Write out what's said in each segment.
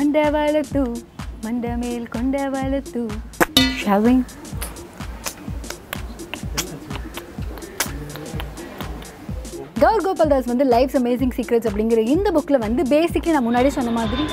ಮಂಡವಳತು ಮಂಡ ಮೇಲ್ ಕೊಂಡವಳತು ಶವಿಂಗ್ கௌர் கோபால் தாஸ் வந்து lives amazing secrets அப்படிங்கிற இந்த புக்கில் வந்து பேசிக்லி நான் முன்னாடி சொன்ன மாதிரி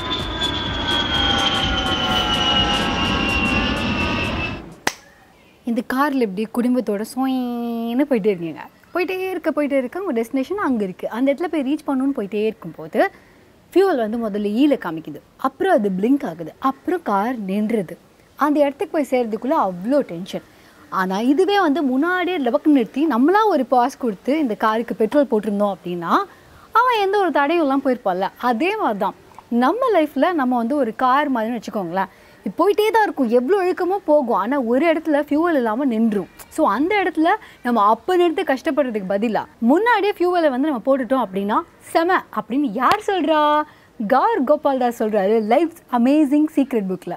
இந்த காரில் இப்படி குடும்பத்தோட சோயின்னு போயிட்டே இருக்கீங்க போயிட்டே இருக்க போயிட்டே இருக்க உங்கள் டெஸ்டினேஷன் அங்கே இருக்குது அந்த இடத்துல போய் ரீச் பண்ணணும்னு போயிட்டே இருக்கும்போது ஃபியூவல் வந்து முதல்ல ஈல காமிக்குது அப்புறம் அது பிளிங்க் ஆகுது அப்புறம் கார் நின்றுது அந்த இடத்துக்கு போய் சேர்றதுக்குள்ளே அவ்வளோ டென்ஷன் ஆனால் இதுவே வந்து முன்னாடியே லபக்கு நிறுத்தி நம்மளா ஒரு பாஸ் கொடுத்து இந்த காருக்கு பெட்ரோல் போட்டிருந்தோம் அப்படின்னா அவன் எந்த ஒரு தடையும் எல்லாம் போயிருப்பான்ல அதே மாதிரி தான் நம்ம லைஃப்பில் நம்ம வந்து ஒரு கார் மாதிரின்னு வச்சுக்கோங்களேன் இது போயிட்டே தான் இருக்கும் எவ்வளோ இழுக்கமோ போகும் ஆனால் ஒரு இடத்துல ஃபியூவல் இல்லாமல் நின்றும் ஸோ அந்த இடத்துல நம்ம அப்போ நிறுத்து கஷ்டப்படுறதுக்கு பதிலாக முன்னாடியே ஃபியூவலை வந்து நம்ம போட்டுட்டோம் அப்படின்னா செம அப்படின்னு யார் சொல்கிறா கௌர் கோபால் தாஸ் சொல்கிறாரு லைஃப் அமேசிங் சீக்ரெட் புக்கில்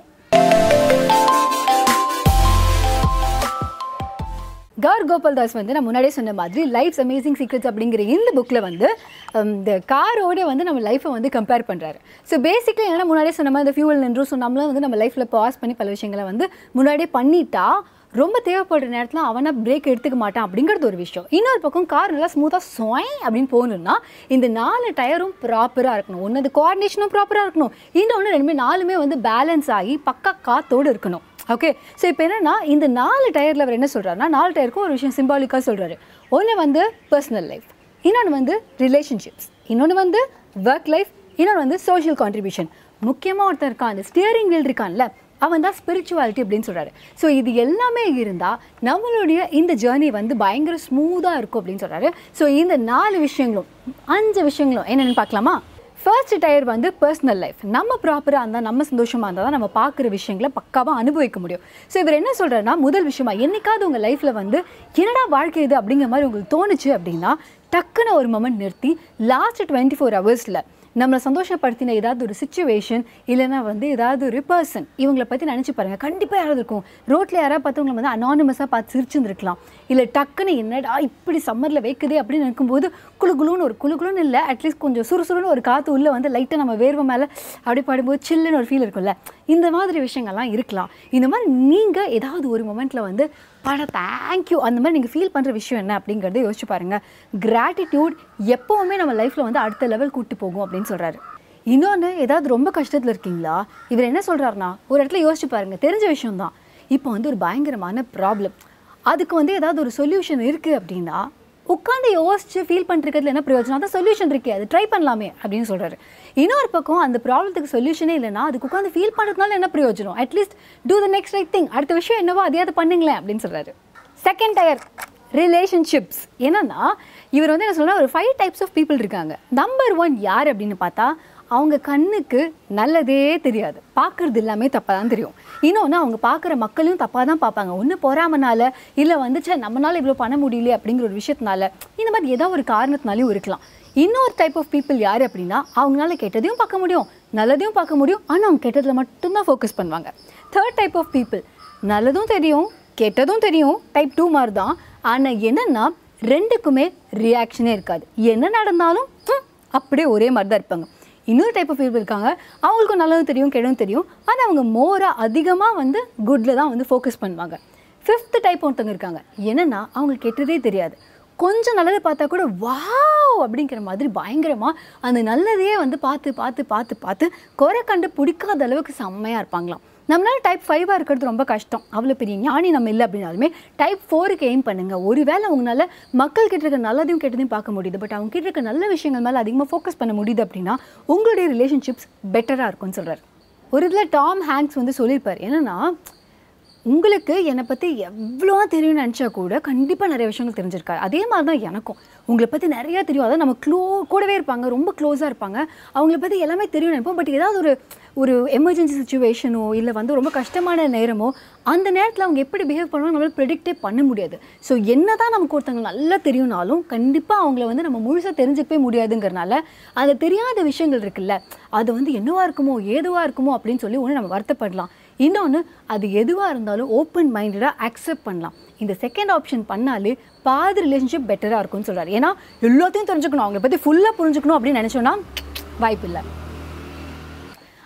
கௌர் கோபால் தாஸ் வந்து நான் முன்னாடியே சொன்ன மாதிரி லைஃப்ஸ் அமேசிங் சீக்ரெட்ஸ் அப்படிங்கிற இந்த புக்கில் வந்து ஹம், இந்த காரோட வந்து நம்ம லைஃப்பை வந்து கம்பேர் பண்ணுறாரு ஸோ பேசிக்கலி என்ன முன்னாடியே சொன்ன மாதிரி இந்த ஃபியூவல் நின்றும் ஸோ நம்மளும் வந்து நம்ம லைஃப்பில் பாஸ் பண்ணி பல விஷயங்களை வந்து முன்னாடியே பண்ணிட்டா ரொம்ப தேவைப்படுற நேரத்தில் அவனை பிரேக் எடுத்துக்க மாட்டான் அப்படிங்கிறது ஒரு விஷயம் இன்னொரு பக்கம் கார் நல்லா ஸ்மூத்தாக சொய் அப்படின்னு போகணும்னா இந்த நாலு டயரும் ப்ராப்பராக இருக்கணும் ஒன்று அது கோஆர்டினேஷனும் ப்ராப்பராக இருக்கணும் இன்னொன்று ரெண்டுமே நாலுமே வந்து பேலன்ஸ் ஆகி பக்கா காத்தோடு இருக்கணும் ஓகே ஸோ இப்போ என்னன்னா இந்த நாலு டயரில் அவர் என்ன சொல்கிறாருன்னா நாலு டயருக்கும் ஒரு விஷயம் சிம்பாலிக்காக சொல்கிறாரு ஒன்று வந்து பர்சனல் லைஃப் இன்னொன்று வந்து ரிலேஷன்ஷிப்ஸ் இன்னொன்று வந்து ஒர்க் லைஃப் இன்னொன்று வந்து சோஷியல் கான்ட்ரிபியூஷன் முக்கியமாக ஒருத்தன் இருக்கான் அந்த ஸ்டியரிங் வீல் இருக்கான்ல அவன் தான் ஸ்பிரிச்சுவாலிட்டி அப்படின்னு சொல்கிறாரு ஸோ இது எல்லாமே இருந்தால் நம்மளுடைய இந்த ஜேர்னி வந்து பயங்கர ஸ்மூத்தாக இருக்கும் அப்படின்னு சொல்கிறாரு ஸோ இந்த நாலு விஷயங்களும் அஞ்சு விஷயங்களும் என்னென்னு பார்க்கலாமா ஃபர்ஸ்ட் டயர் வந்து பர்சனல் லைஃப் நம்ம ப்ராப்பராக இருந்தால் நம்ம சந்தோஷமாக இருந்தால் தான் நம்ம பார்க்குற விஷயங்களை பக்காவாக அனுபவிக்க முடியும் ஸோ இவர் என்ன சொல்கிறாருன்னா முதல் விஷயமா என்னைக்காவது உங்கள் லைஃப்பில் வந்து என்னடா வாழ்க்கை இது அப்படிங்கிற மாதிரி உங்களுக்கு தோணுச்சு அப்படின்னா டக்குன்னு ஒரு மொமெண்ட் நிறுத்தி லாஸ்ட் டுவெண்ட்டி ஃபோர் ஹவர்ஸில் நம்மளை சந்தோஷப்படுத்தின ஏதாவது ஒரு சுச்சுவேஷன் இல்லைன்னா வந்து ஏதாவது ஒரு பர்சன் இவங்களை பற்றி நினச்சி பாருங்கள் கண்டிப்பாக யாராவது இருக்கும் ரோட்டில் யாராவது பார்த்து உங்களை வந்து அனானிமஸாக பார்த்து சிரிச்சுருந்துருக்கலாம் இல்லை டக்குன்னு என்னடா இப்படி சம்மரில் வைக்குதே அப்படின்னு நினைக்கும்போது குளு குளுன்னு ஒரு குளு குளுன்னு இல்லை அட்லீஸ்ட் கொஞ்சம் சுறுசுறுன்னு ஒரு காற்று உள்ளே வந்து லைட்டாக நம்ம வேர்வை மேலே அப்படி பாடும்போது சில்லுன்னு ஒரு ஃபீல் இருக்கும்ல இந்த மாதிரி விஷயங்கள்லாம் இருக்கலாம் இந்த மாதிரி நீங்கள் ஏதாவது ஒரு மொமெண்ட்டில் வந்து பட தேங்க்யூ அந்த மாதிரி நீங்கள் ஃபீல் பண்ணுற விஷயம் என்ன அப்படிங்கிறத யோசிச்சு பாருங்கள் கிராட்டிடியூட் எப்போவுமே நம்ம லைஃப்பில் வந்து அடுத்த லெவல் கூட்டு போகும் அப்படின்னு சொல்கிறாரு இன்னொன்று ஏதாவது ரொம்ப கஷ்டத்தில் இருக்கீங்களா இவர் என்ன சொல்கிறாருன்னா ஒரு இடத்துல யோசிச்சு பாருங்கள் தெரிஞ்ச விஷயம்தான் இப்போ வந்து ஒரு பயங்கரமான ப்ராப்ளம் அதுக்கு வந்து ஏதாவது ஒரு சொல்யூஷன் இருக்குது அப்படின்னா உட்காந்து யோசிச்சு ஃபீல் பண்ணிருக்கிறதுல என்ன பிரயோஜனம் அதான் சொல்யூஷன் இருக்கே அது ட்ரை பண்ணலாமே அப்படின்னு சொல்கிறாரு இன்னொரு பக்கம் அந்த ப்ராப்ளத்துக்கு சொல்யூஷனே இல்லைன்னா அதுக்கு உட்காந்து ஃபீல் பண்ணுறதுனால என்ன பிரயோஜனம் at least to the next right thing அடுத்த விஷயம் என்னவோ அதையாவது பண்ணுங்களேன் அப்படின்னு சொல்கிறாரு செகண்ட் டயர் ரிலேஷன்ஷிப்ஸ் என்னன்னா இவர் வந்து என்ன சொல்றா ஒரு ஃபைவ் டைப்ஸ் ஆஃப் பீப்புள் இருக்காங்க நம்பர் ஒன் யார் அப்படின்னு பார்த்தா அவங்க கண்ணுக்கு நல்லதே தெரியாது பார்க்குறது எல்லாமே தப்பாக தான் தெரியும் இன்னொன்று அவங்க பார்க்குற மக்களையும் தப்பாக தான் பார்ப்பாங்க ஒன்று பொறாமனால இல்லை வந்து ச்சே நம்மளால இவ்வளோ பண்ண முடியலையே அப்படிங்கிற ஒரு விஷயத்தினால இந்த மாதிரி ஏதோ ஒரு காரணத்தினாலையும் இருக்கலாம் இன்னொரு டைப் ஆஃப் பீப்புள் யார் அப்படின்னா அவங்களால கெட்டதையும் பார்க்க முடியும் நல்லதையும் பார்க்க முடியும் ஆனால் அவங்க கெட்டதில் மட்டும்தான் ஃபோக்கஸ் பண்ணுவாங்க தேர்ட் டைப் ஆஃப் பீப்புள் நல்லதும் தெரியும் கெட்டதும் தெரியும் டைப் டூ மாதிரி தான் ஆனால் என்னன்னா ரெண்டுக்குமே ரியாக்ஷனே இருக்காது என்ன நடந்தாலும் "ம்" அப்படியே ஒரே மாதிரி தான் இருப்பாங்க இன்னொரு டைப் ஆஃப் பீப்புள் இருக்காங்க அவங்களுக்கும் நல்லதும் தெரியும் கெட்டதும் தெரியும் ஆனால் அவங்க மோராக அதிகமாக வந்து குட்டில் தான் வந்து ஃபோக்கஸ் பண்ணுவாங்க ஃபிஃப்த் டைப் ஒருத்தவங்க இருக்காங்க என்னன்னா அவங்களுக்கு கெட்டதே தெரியாது கொஞ்சம் நல்லது பார்த்தா கூட வாவ் அப்படிங்கிற மாதிரி பயங்கரமாக அந்த நல்லதையே வந்து பார்த்து பார்த்து பார்த்து பார்த்து குறை கண்டு பிடிக்காத அளவுக்கு செம்மையாக இருப்பாங்களாம் நம்மளால டைப் ஃபைவாக இருக்கிறது ரொம்ப கஷ்டம் அவ்வளோ பெரிய ஞானி நம்ம இல்லை அப்படின்னாலுமே டைப் ஃபோருக்கு எய்ம் பண்ணுங்கள் ஒருவேளை உங்களால் மக்கள் கிட்ட இருக்க நல்லதையும் கெட்டதையும் பார்க்க முடியுது பட் அவங்க கிட்ட இருக்க நல்ல விஷயங்கள் மேலே அதிகமாக ஃபோக்கஸ் பண்ண முடியுது அப்படின்னா உங்களுடைய ரிலேஷன்ஷிப்ஸ் பெட்டராக இருக்கும்னு சொல்கிறார் ஒரு இதில் டாம் ஹேங்க்ஸ் வந்து சொல்லியிருப்பார் என்னன்னா உங்களுக்கு என்னை பற்றி எவ்வளோ தெரியும்னு நினச்சா கூட கண்டிப்பாக நிறைய விஷயங்கள் தெரிஞ்சிருக்காரு அதே மாதிரி தான் எனக்கும் உங்களை பற்றி நிறையா தெரியும் அதாவது நம்ம க்ளோ கூடவே இருப்பாங்க ரொம்ப க்ளோஸாக இருப்பாங்க அவங்கள பற்றி எல்லாமே தெரியும் நினைப்போம் பட் ஏதாவது ஒரு ஒரு எமர்ஜென்சி சுச்சுவேஷனோ இல்லை வந்து ரொம்ப கஷ்டமான நேரமோ அந்த நேரத்தில் அவங்க எப்படி பிஹேவ் பண்ணுவாங்க நம்மளால ப்ரெடிக்டே பண்ண முடியாது ஸோ என்ன தான் நமக்கு ஒருத்தவங்க நல்லா தெரியும்னாலும் கண்டிப்பாக அவங்கள வந்து நம்ம முழுசாக தெரிஞ்சுக்கவே முடியாதுங்கிறனால அந்த தெரியாத விஷயங்கள் இருக்குல்ல அது வந்து என்னவா இருக்குமோ ஏதுவாக இருக்குமோ அப்படின்னு சொல்லி ஒன்று நம்ம வருத்தப்படலாம் இன்னொன்று அது எதுவாக இருந்தாலும் ஓப்பன் மைண்டடாக அக்செப்ட் பண்ணலாம் இந்த செகண்ட் ஆப்ஷன் பண்ணாலே பாதி ரிலேஷன்ஷிப் பெட்டராக இருக்கும்னு சொல்கிறாரு ஏன்னா எல்லாத்தையும் தெரிஞ்சுக்கணும் அவங்கள பற்றி ஃபுல்லாக புரிஞ்சுக்கணும் அப்படின்னு நினச்சோன்னா வாய்ப்பு இல்லை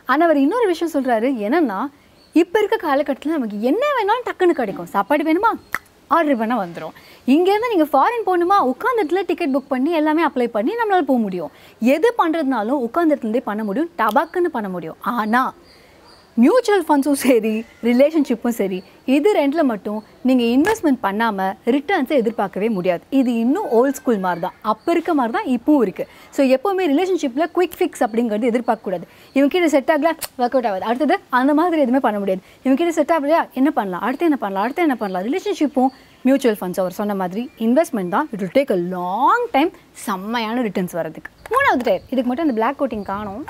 ஆனால் அவர் இன்னொரு விஷயம் சொல்கிறாரு என்னன்னா இப்போ இருக்க காலகட்டத்தில் நமக்கு என்ன வேணாலும் டக்குன்னு கிடைக்கும் சாப்பாடு வேணுமா ஆர்டர் பண்ணால் வந்துடும் இங்கேருந்து நீங்கள் ஃபாரின் போகணுமா உட்காந்துட்டுல டிக்கெட் புக் பண்ணி எல்லாமே அப்ளை பண்ணி நம்மளால் போக முடியும் எது பண்ணுறதுனாலும் உட்காந்துட்டுலேருந்தே பண்ண முடியும் டபாக்குன்னு பண்ண முடியும் ஆனால் மியூச்சுவல் ஃபண்ட்ஸும் சரி ரிலேஷன்ஷிப்பும் சரி இது ரெண்டில் மட்டும் நீங்கள் இன்வெஸ்ட்மெண்ட் பண்ணாமல் ரிட்டர்ன்ஸை எதிர்பார்க்கவே முடியாது இது இன்னும் ஓல்ட் ஸ்கூல் மாதிரி தான் அப்போ இருக்க மாதிரி தான் இப்பவும் இருக்குது ஸோ எப்போவுமே ரிலேஷன்ஷிப்பில் குயிக் ஃபிக்ஸ் அப்படிங்கிறது எதிர்பார்க்கக்கூடாது இவங்க கிட்ட செட் ஆகல ஒர்க் அவுட் ஆகாது அடுத்தது அந்த மாதிரி எதுவுமே பண்ண முடியாது இவங்க கிட்ட செட் ஆகலையா என்ன பண்ணலாம் அடுத்து என்ன பண்ணலாம் அடுத்து என்ன பண்ணலாம் ரிலேஷன்ஷிப்பும் மியூச்சுவல் ஃபண்ட்ஸ் அவர் சொன்ன மாதிரி இன்வெஸ்ட்மெண்ட் தான் it will take a long time செம்மையான ரிட்டர்ன்ஸ் வரதுக்கு மூணாவது டயர் இதுக்கு மட்டும் அந்த பிளாக் கோட்டிங் காணும்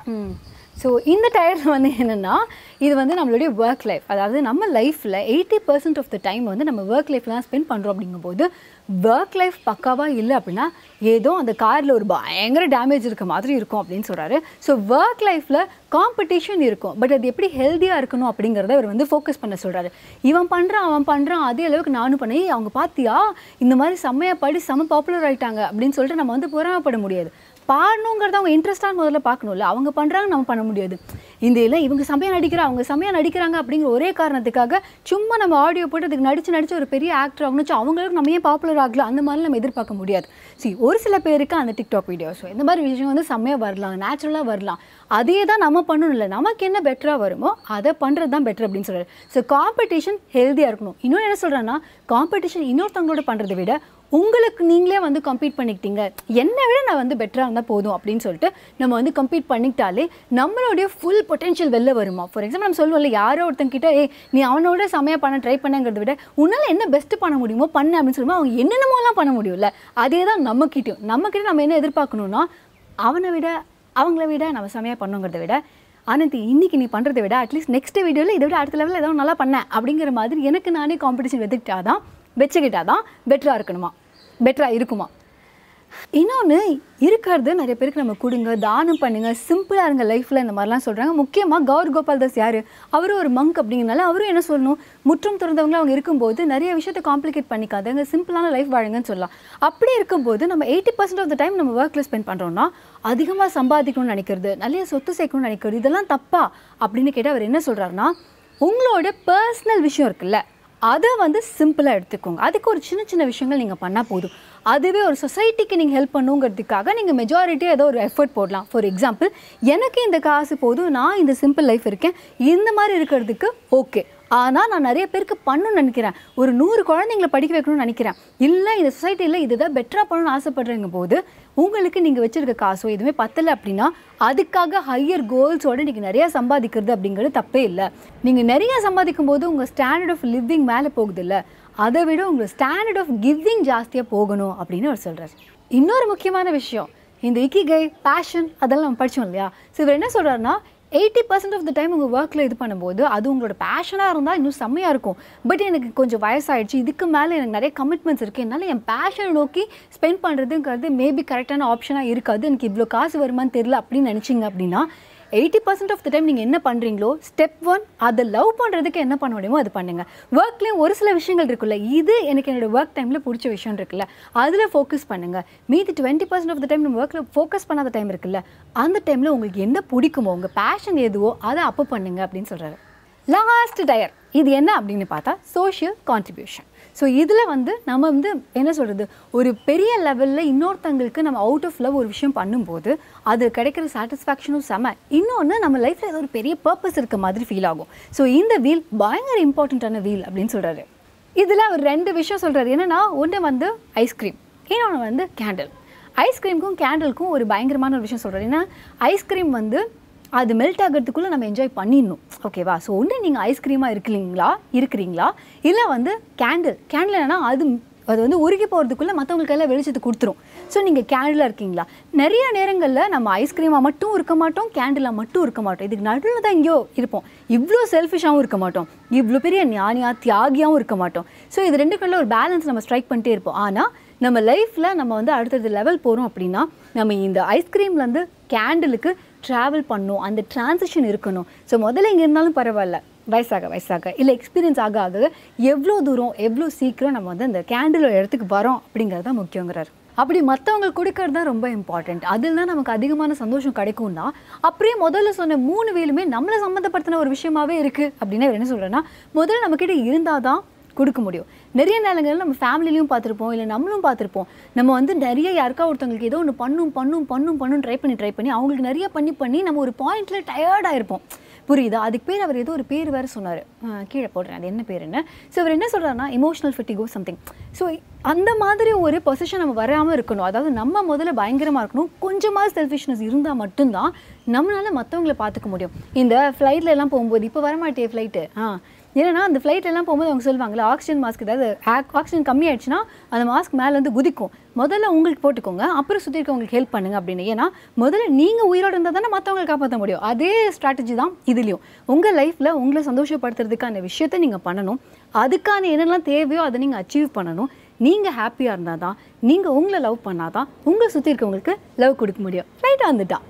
ஸோ இந்த டயரில் வந்து என்னென்னா இது வந்து நம்மளுடைய ஒர்க் லைஃப் அதாவது நம்ம லைஃப்பில் eighty percent of the time வந்து நம்ம ஒர்க் லைஃப்லாம் ஸ்பெண்ட் பண்ணுறோம் அப்படிங்கும்போது ஒர்க் லைஃப் பக்காவாக இல்லை அப்படின்னா ஏதோ அந்த காரில் ஒரு பயங்கர டேமேஜ் இருக்க மாதிரி இருக்கும் அப்படின்னு சொல்கிறாரு ஸோ ஒர்க் லைஃப்பில் காம்படிஷன் இருக்கும் பட் அது எப்படி ஹெல்த்தியாக இருக்கணும் அப்படிங்கிறத அவர் வந்து ஃபோக்கஸ் பண்ண சொல்கிறாரு இவன் பண்ணுறான் அவன் பண்ணுறான் அதே அளவுக்கு நானும் பண்ணேன் ஏய், அவங்க பார்த்தியா இந்த மாதிரி செம்மையாக படி செம்ம பாப்புலர் ஆயிட்டாங்க அப்படின்னு சொல்லிட்டு நம்ம வந்து பொறாமப்பட முடியாது பாடணுங்கிறத அவங்க இன்ட்ரெஸ்டான முதல்ல பார்க்கணும்ல அவங்க பண்ணுறாங்க நம்ம பண்ண முடியாது இந்த இல்லை இவங்க செம்மையாக நடிக்கிறா அவங்க செம்மையாக நடிக்கிறாங்க அப்படிங்கிற ஒரே காரணத்துக்காக சும்மா நம்ம ஆடியோ போட்டு அதுக்கு நடிச்சு நடிச்சு ஒரு பெரிய ஆக்டர் ஆகணும் அவங்களுக்கு நம்ம ஏன் பாப்புலர் ஆகலாம் அந்த மாதிரி நம்ம எதிர்பார்க்க முடியாது சி ஒரு சில பேருக்கு அந்த டிக்டாக் வீடியோஸோ இந்த மாதிரி விஷயம் வந்து செம்மையாக வரலாம் நேச்சுரலாக வரலாம் அதே தான் நம்ம பண்ணணும் இல்லை நமக்கு என்ன பெட்டராக வருமோ அதை பண்ணுறது தான் பெட்டர் அப்படின்னு சொல்கிறாரு ஸோ காம்படிஷன் ஹெல்த்தியாக இருக்கணும் இன்னொன்று என்ன சொல்கிறேன்னா காம்படிஷன் இன்னொருத்தவங்களோட பண்ணுறதை விட உங்களுக்கு நீங்களே வந்து கம்பீட் பண்ணிக்கிட்டீங்க என்னை விட நான் வந்து பெட்டராக இருந்தால் போதும் அப்படின்னு சொல்லிட்டு நம்ம வந்து கம்பீட் பண்ணிக்கிட்டாலே நம்மளுடைய ஃபுல் பொட்டென்ஷியல் வெளில வருமா ஃபார் எக்ஸாம்பிள் நம்ம சொல்லுவோம்ல யாரோ ஒருத்தங்கிட்ட ஏ நீ அவனோட செமையாக பண்ண ட்ரை பண்ணங்கிறத விட உன்னால் என்ன பெஸ்ட்டு பண்ண முடியுமோ பண்ணு அப்படின்னு சொல்லும்போது அவங்க என்னென்னமோலாம் பண்ண முடியும்ல அதே தான் நம்மக்கிட்டையும் நம்மக்கிட்ட நம்ம என்ன எதிர்பார்க்கணும்னா அவனை விட அவங்கள விட நம்ம செமையாக பண்ணுங்கிறத விட ஆனந்தி இன்னைக்கு நீ பண்ணுறதை விட அட்லீஸ்ட் நெக்ஸ்ட் வீடியோவில் இதை விட அடுத்த லெவலில் ஏதோ நல்லா பண்ணேன் அப்படிங்கிற மாதிரி எனக்கு நானே காம்படிஷன் வெத்துக்கிட்டா தான் வச்சுக்கிட்டா தான் பெட்டராக இருக்கணுமா பெட்டராக இருக்குமா இன்னொன்று இருக்கிறது நிறைய பேருக்கு நம்ம கொடுங்க தானம் பண்ணுங்க சிம்பிளாக இருங்க லைஃப்பில் இந்த மாதிரிலாம் சொல்கிறாங்க முக்கியமாக கௌர் கோபால் தாஸ் யார் அவரும் ஒரு மங்க் அப்படிங்கிறனால அவரும் என்ன சொல்லணும் முற்றம் திறந்தவங்கள அவங்க இருக்கும்போது நிறைய விஷயத்தை காம்ப்ளிகேட் பண்ணிக்காதங்க சிம்பிளான லைஃப் வாழுங்கன்னு சொல்லலாம் அப்படி இருக்கும்போது நம்ம eighty percent of the time நம்ம ஒர்க்கில் ஸ்பெண்ட் பண்ணுறோம்னா அதிகமாக சம்பாதிக்கணும்னு நினைக்கிறது நிறைய சொத்து சேர்க்கணும்னு நினைக்கிறது இதெல்லாம் தப்பா அப்படின்னு கேட்டால் அவர் என்ன சொல்கிறாருன்னா உங்களோட பர்சனல் விஷயம் இருக்குல்ல அதை வந்து சிம்பிளாக எடுத்துக்கோங்க அதுக்கு ஒரு சின்ன சின்ன விஷயங்கள் நீங்கள் பண்ணால் போதும் அதுவே ஒரு சொசைட்டிக்கு நீங்கள் ஹெல்ப் பண்ணுங்கிறதுக்காக நீங்கள் மெஜாரிட்டியாக ஏதோ ஒரு எஃபர்ட் போடலாம் ஃபார் எக்ஸாம்பிள் எனக்கு இந்த காசு போதும் நான் இந்த சிம்பிள் லைஃப் இருக்கேன் இந்த மாதிரி இருக்கிறதுக்கு ஓகே ஆனால் நான் நிறைய பேருக்கு பண்ணணும்னு நினைக்கிறேன் ஒரு நூறு குழந்தைங்களை படிக்க வைக்கணும்னு நினைக்கிறேன் இல்லை இந்த சொசைட்டியில் இதுதான் பெட்டராக பண்ணணும்னு ஆசைப்படுறீங்க போது உங்களுக்கு நீங்கள் வச்சிருக்க காசோ எதுவுமே பத்தலை அப்படின்னா அதுக்காக ஹையர் கோல்ஸோட நீங்கள் நிறையா சம்பாதிக்கிறது அப்படிங்கிறது தப்பே இல்லை நீங்கள் நிறைய சம்பாதிக்கும் போது உங்கள் ஸ்டாண்டர்ட் ஆஃப் லிவிங் மேலே போகுது இல்லை அதை விட உங்கள் ஸ்டாண்டர்ட் ஆஃப் கிவிங் ஜாஸ்தியாக போகணும் அப்படின்னு அவர் சொல்கிறார் இன்னொரு முக்கியமான விஷயம் இந்த இக்கிகை பேஷன் அதெல்லாம் நம்ம படித்தோம் இல்லையா ஸோ இவர் என்ன சொல்கிறாருன்னா eighty percent of the time உங்கள் ஒர்க்கில் இது பண்ணும்போது அது உங்களோட பேஷனாக இருந்தால் இன்னும் செம்மையாக இருக்கும் பட் எனக்கு கொஞ்சம் வயசாயிடுச்சு இதுக்கு மேலே எனக்கு நிறைய கமிட்மெண்ட்ஸ் இருக்குது என்னால் என் பேஷனை நோக்கி ஸ்பெண்ட் பண்ணுறதுங்கிறது மேபி கரெக்டான ஆப்ஷனாக இருக்காது எனக்கு இவ்வளோ காசு வருமான்னு தெரியல அப்படின்னு நினச்சிங்க அப்படின்னா eighty percent of the time நீங்கள் என்ன பண்ணுறீங்களோ ஸ்டெப் ஒன் அதை லவ் பண்ணுறதுக்கு என்ன பண்ண முடியுமோ அது பண்ணுங்கள் ஒர்க்லேயும் ஒரு சில விஷயங்கள் இருக்குல்ல இது எனக்கு என்னோட ஒர்க் டைமில் பிடிச்ச விஷயம் இருக்குல்ல அதில் ஃபோக்கஸ் பண்ணுங்கள் மீதி twenty percent of the time நம்ம ஒர்க்கில் ஃபோக்கஸ் பண்ணாத டைம் இருக்குல்ல அந்த டைமில் உங்களுக்கு என்ன பிடிக்குமோ உங்கள் பேஷன் எதுவோ அதை அப்போ பண்ணுங்க அப்படின்னு சொல்கிறாரு லாஸ்ட் டயர் இது என்ன அப்படின்னு பார்த்தா சோஷியல் கான்ட்ரிபியூஷன் ஸோ இதில் வந்து நம்ம வந்து என்ன சொல்கிறது ஒரு பெரிய லெவலில் இன்னொருத்தங்களுக்கு நம்ம அவுட் ஆஃப் லவ் ஒரு விஷயம் பண்ணும்போது அது கிடைக்கிற சாட்டிஸ்ஃபேக்ஷனும் செம இன்னொன்று நம்ம லைஃப்பில் ஏதோ ஒரு பெரிய பர்பஸ் இருக்க மாதிரி ஃபீல் ஆகும் ஸோ இந்த வீல் பயங்கர இம்பார்ட்டண்ட்டான வீல் அப்படின்னு சொல்கிறாரு இதில் அவர் ரெண்டு விஷயம் சொல்கிறாரு என்னென்னா ஒன்று வந்து ஐஸ்கிரீம் இன்னொன்று வந்து கேண்டில் ஐஸ்கிரீமுக்கும் கேண்டிலுக்கும் ஒரு பயங்கரமான ஒரு விஷயம் சொல்கிறாரு ஏன்னா ஐஸ்கிரீம் வந்து அது மெல்ட் ஆகிறதுக்குள்ளே நம்ம என்ஜாய் பண்ணிடணும் ஓகேவா ஸோ ஒன்று நீங்கள் ஐஸ்கிரீமாக இருக்கிறீங்களா இருக்கிறீங்களா இல்லை வந்து கேண்டில் கேண்டில் என்னன்னா அது அது வந்து உருகி போகிறதுக்குள்ளே மற்றவங்களுக்கு எல்லாம் வெளிச்சத்தை கொடுத்துரும் ஸோ நீங்கள் கேண்டிலாக இருக்கீங்களா நிறைய நேரங்களில் நம்ம ஐஸ்கிரீமாக மட்டும் இருக்க மாட்டோம் கேண்டிலாக மட்டும் இருக்க மாட்டோம் இதுக்கு நடுவில் தான் எங்கேயோ இருப்போம் இவ்வளோ செல்ஃபிஷாகவும் இருக்க மாட்டோம் இவ்வளோ பெரிய ஞானியாக தியாகியாகவும் இருக்க மாட்டோம் ஸோ இது ரெண்டுக்குள்ள ஒரு பேலன்ஸ் நம்ம ஸ்ட்ரைக் பண்ணிட்டே இருப்போம் ஆனால் நம்ம லைஃப்பில் நம்ம வந்து அடுத்தடுத்த லெவல் போகிறோம் அப்படின்னா நம்ம இந்த ஐஸ்கிரீம்லேருந்து கேண்டிலுக்கு ட்ராவல் பண்ணும் அந்த டிரான்சிஷன் இருக்கணும் ஸோ முதல்ல இங்கே இருந்தாலும் பரவாயில்ல வயசாக வயசாக இல்லை எக்ஸ்பீரியன்ஸ் ஆக ஆக எவ்வளோ தூரம் எவ்வளோ சீக்கிரம் நம்ம வந்து அந்த கேண்டிலோட இடத்துக்கு வரோம் அப்படிங்கிறது தான் முக்கியங்கிறார் அப்படி மற்றவங்களுக்கு கொடுக்கறது தான் ரொம்ப இம்பார்ட்டண்ட் அதில் தான் நமக்கு அதிகமான சந்தோஷம் கிடைக்கும்னா அப்படியே முதல்ல சொன்ன மூணு வேலுமே நம்மளை சம்மந்தப்படுத்தின ஒரு விஷயமாவே இருக்குது அப்படின்னு இவர் என்ன சொல்கிறேன்னா முதல்ல நம்மக்கிட்ட இருந்தால் தான் கொடுக்க முடியும் நிறைய நேரங்களில் நம்ம ஃபேமிலிலையும் பார்த்துருப்போம் இல்லை நம்மளும் பார்த்துருப்போம் நம்ம வந்து நிறைய யாருக்கா ஒருத்தவங்களுக்கு ஏதோ ஒன்று பண்ணும் பண்ணும் பண்ணும் பண்ணும் ட்ரை பண்ணி ட்ரை பண்ணி அவங்களுக்கு நிறைய பண்ணி பண்ணி நம்ம ஒரு பாயிண்ட்டில் டயர்டாக இருப்போம் புரியுதா அதுக்கு பேர் அவர் ஏதோ ஒரு பேர் வேறு சொன்னார் கீழே போடுறேன் அது என்ன பேருன்னு ஸோ அவர் என்ன சொல்கிறாருன்னா இமோஷனல் ஃபிட்டிகோ சம்திங் ஸோ அந்த மாதிரி ஒரு பொசிஷன் நம்ம வராமல் இருக்கணும் அதாவது நம்ம முதல்ல பயங்கரமாக இருக்கணும் கொஞ்சமாக செல்ஃபிஷ்னஸ் இருந்தால் மட்டும்தான் நம்மளால் மற்றவங்கள பார்த்துக்க முடியும் இந்த ஃப்ளைட்ல எல்லாம் போகும்போது இப்போ வரமாட்டே ஃப்ளைட்டு ஆ ஏன்னா அந்த flight எல்லாம் போகும்போது அவங்க சொல்லுவாங்கல்ல ஆக்சிஜன் மாஸ்க் ஏதாவது ஆக்சிஜன் கம்மியாயிடுச்சுன்னா அந்த மாஸ்க் மேலேருந்து குதிக்கும் முதல்ல உங்களுக்கு போட்டுக்கோங்க அப்புறம் சுற்றி இருக்கவங்களுக்கு ஹெல்ப் பண்ணுங்க அப்படின்னு ஏன்னா முதல்ல நீங்கள் உயிரோடு இருந்தால் தானே மற்றவங்களை காப்பாற்ற முடியும் அதே ஸ்ட்ராட்டஜி தான் இதுலேயும் உங்கள் லைஃப்பில் உங்களை சந்தோஷப்படுத்துறதுக்கான விஷயத்த நீங்கள் பண்ணணும் அதுக்கான என்னெல்லாம் தேவையோ அதை நீங்கள் அச்சீவ் பண்ணணும் நீங்கள் ஹாப்பியாக இருந்தால் தான் நீங்கள் உங்களை லவ் பண்ணால் தான் உங்களை சுற்றி இருக்கவங்களுக்கு லவ் கொடுக்க முடியும் ரைட்டாக வந்துட்டா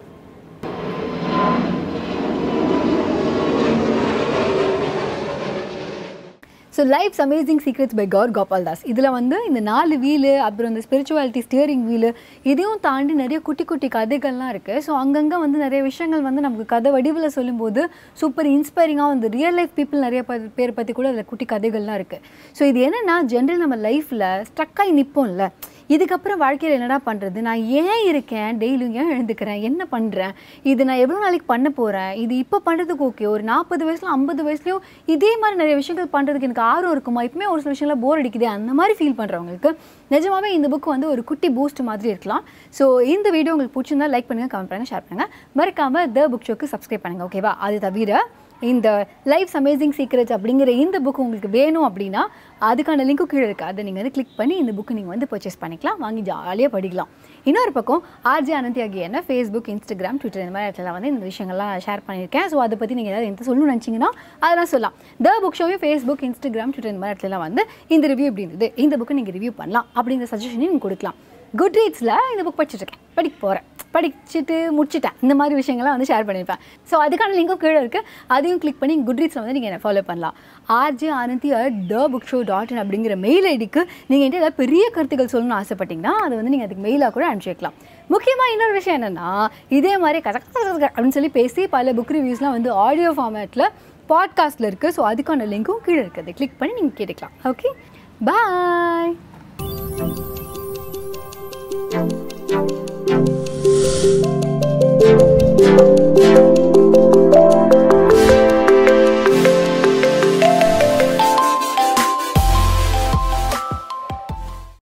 so life's amazing secrets by Gaur Gopal Das இதில் வந்து இந்த நாலு வீலு அப்புறம் இந்த ஸ்பிரிச்சுவாலிட்டி ஸ்டியரிங் வீலு இதையும் தாண்டி நிறைய குட்டி குட்டி கதைகள்லாம் இருக்குது ஸோ அங்கங்கே வந்து நிறைய விஷயங்கள் வந்து நமக்கு கதை வடிவில் சொல்லும்போது சூப்பர் இன்ஸ்பைரிங்காக வந்து ரியல் லைஃப் பீப்புள் நிறைய ப- பேர் பற்றி கூட அதில் குட்டி கதைகள்லாம் இருக்குது ஸோ இது என்னென்னா ஜென்ரல் நம்ம லைஃப்பில் ஸ்ட்ரக்காகி நிற்போம்ல இதுக்கப்புறம் வாழ்க்கையில் என்னடா பண்ணுறது நான் ஏன் இருக்கேன் டெய்லியும் ஏன் எழுந்துக்கிறேன் என்ன பண்ணுறேன் இது நான் எவ்வளோ நாளைக்கு பண்ண போகிறேன் இது இப்போ பண்ணுறதுக்கு ஓகே ஒரு நாற்பது வயசுல ஐம்பது வயசுலையும் இதே மாதிரி நிறைய விஷயங்கள் பண்ணுறதுக்கு எனக்கு ஆர்வம் இருக்குமா இப்பவுமே ஒரு சில விஷயங்கள போர் அடிக்குது அந்த மாதிரி ஃபீல் பண்ணுறவங்களுக்கு நிஜமாவே இந்த புக் வந்து ஒரு குட்டி பூஸ்ட் மாதிரி இருக்கலாம் ஸோ இந்த வீடியோ உங்களுக்கு பிடிச்சிருந்தா லைக் பண்ணுங்கள் கமெண்ட் பண்ணுங்கள் ஷேர் பண்ணுங்கள் மறக்காமல் த புக் ஷோக்கு சப்ஸ்கிரைப் பண்ணுங்கள் ஓகேவா அது தவிர இந்த லைஃப்ஸ் அமேசிங் சீக்ரெட்ஸ் அப்படிங்கிற இந்த புக் உங்களுக்கு வேணும் அப்படின்னா அதுக்கான லிங்க்கும் கீழே இருக்குது அதை நீங்கள் வந்து கிளிக் பண்ணி இந்த புக்கு நீங்கள் வந்து பர்ச்சேஸ் பண்ணிக்கலாம் வாங்கி ஜாலியாக படிக்கலாம் இன்னொரு பக்கம் ஆர்ஜி அனந்தி ஆகிய என்ன ஃபேஸ்புக் இன்ஸ்டாகிராம் ட்விட்டர் இந்த மாதிரி இடத்துல வந்து இந்த விஷயங்கள்லாம் ஷேர் பண்ணியிருக்கேன் ஸோ அதை பற்றி நீங்கள் ஏதாவது எந்த சொல்லணும்னு நினச்சிங்கன்னா அதெல்லாம் சொல்லலாம் த புக் ஷோவே ஃபேஸ்புக் இன்ஸ்டாகிராம் ட்விட்டர் இந்த மாதிரி இடத்துலலாம் வந்து இந்த ரிவ்யூ இப்படி இருந்தது இந்த புக்கை நீங்கள் ரிவ்யூ பண்ணலாம் அப்படிங்கிற சஜஷனையும் நீங்கள் கொடுக்கலாம் குட் ரீட்ஸில் இந்த புக் படிச்சுட்ருக்கேன் படிக்க போகிறேன் படிச்சுட்டு முடிச்சிட்டேன் இந்த மாதிரி விஷயங்கள்லாம் வந்து ஷேர் பண்ணியிருப்பேன் ஸோ அதுக்கான லிங்க்கும் கீழே இருக்குது அதையும் கிளிக் பண்ணி குட் ரீட்ஸில் வந்து நீங்கள் என்ன ஃபாலோ பண்ணலாம் RJ Anandi at the book show dot in அப்படிங்கிற மெயில் ஐடிக்கு நீங்கள் என்கிட்ட ஏதாவது பெரிய கருத்துக்கள் சொல்லணும்னு ஆசைப்பட்டீங்கன்னா அதை வந்து நீங்கள் அதுக்கு மெயிலாக கூட அனுப்பிச்சி வைக்கலாம் முக்கியமாக இன்னொரு விஷயம் என்னென்னா இதே மாதிரி கச கச கச கச அப்படின்னு சொல்லி பேசி பல புக் ரிவ்யூஸ்லாம் வந்து ஆடியோ ஃபார்மேட்டில் பாட்காஸ்ட்டில் இருக்குது ஸோ அதுக்கான லிங்க்கும் கீழே இருக்குது கிளிக் பண்ணி நீங்கள் கேட்டுக்கலாம் ஓகே பாய்